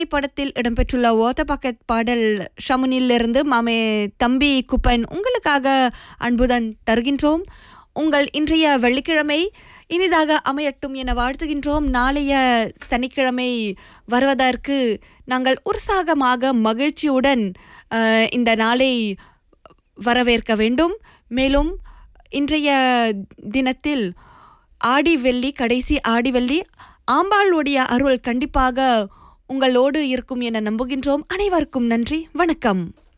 படத்தில் இடம்பெற்றுள்ள ஓத பக்கெட் பாடல் ஷமுனிலிருந்து மாமே தம்பி குப்பன் உங்களுக்காக அன்புடன் தருகின்றோம் உங்கள் இன்றைய வெள்ளிக்கிழமை இனிதாக அமையட்டும் என வாழ்த்துகின்றோம் நாளைய சனிக்கிழமை வருவதற்கு நாங்கள் உற்சாகமாக மகிழ்ச்சியுடன் அஹ், இந்த நாளை வரவேற்க வேண்டும் மேலும் இன்றைய தினத்தில் ஆடி வெள்ளி கடைசி ஆடி வெள்ளி ஆம்பாளுடைய அருள் கண்டிப்பாக உங்களோடு இருக்கும் என நம்புகின்றோம் அனைவருக்கும் நன்றி வணக்கம்